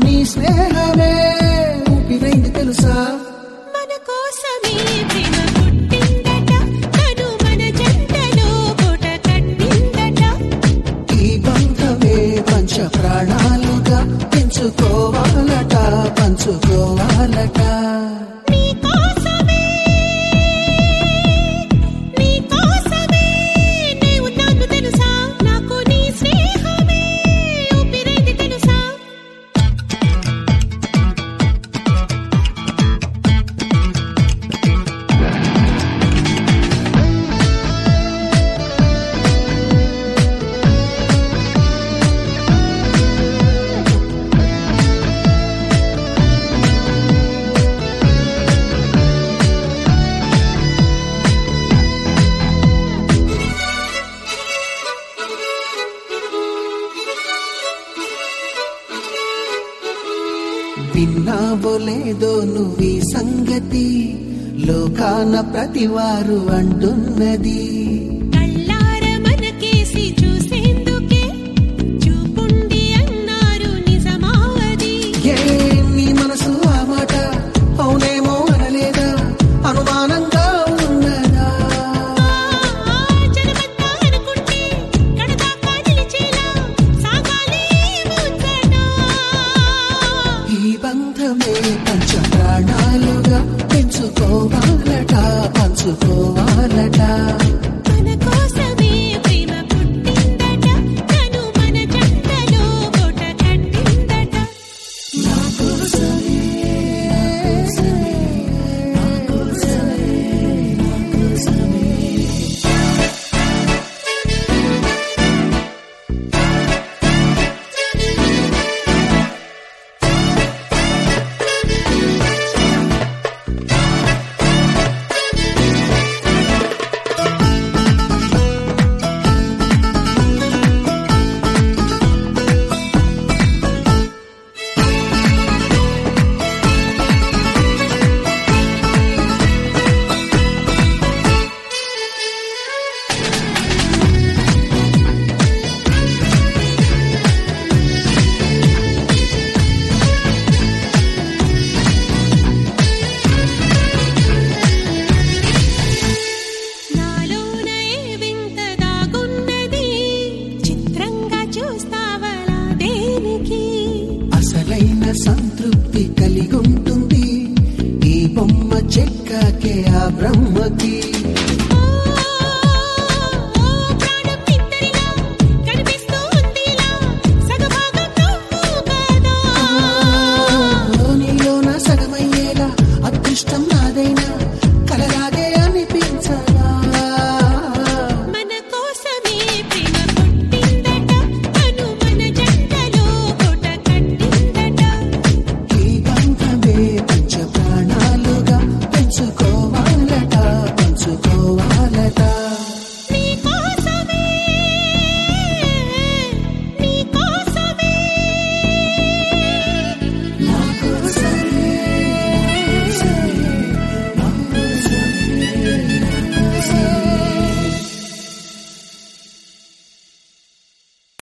నీ స్నేహమే ఊపిరైంది తెలుసా మన కోసమే ప్రేమ పుట్టిందట తను మన జంటలో కోట కట్టిందట ఈ బంధమే పంచ ప్రాణాలుగా పెంచుకోవాలట పంచుకోవాలట నీ కోసమే నీ కోసమే నే ఉన్నాను తెలుసా నాకు నీ స్నేహమే ఊపిరైంది తెలుసా విన్నావో లేదో నువ్వీ సంగతి లోకాన ప్రతివారు అంటున్నది కళ్ళార మనకేసి చూసేందుకే చూపుండి అన్నారు నిజమావది ఏ నీ మనసు ఆ మాట అవునేమో అనలేదా అనుమానంగా ఉన్నదా ఆ జనమంతా అనుకుంటే కడదాకా నిలిచేలా సాగాలి ముచ్చట ఈ బంధమే పంచ ప్రాణాలుగా పెంచుకోవాలట పంచుకోవాలట మన కోసమే ప్రేమ పుట్టిందట తను మన జంటలో కోట కట్టిందట నాలోన ఏ వింత దాగున్నది చిత్రంగా చూస్తావలా దేనికి అసలైన సంతృప్తి కలిగుంటుంది ఈ బొమ్మ చెక్కకే ఆ బ్రహ్మకి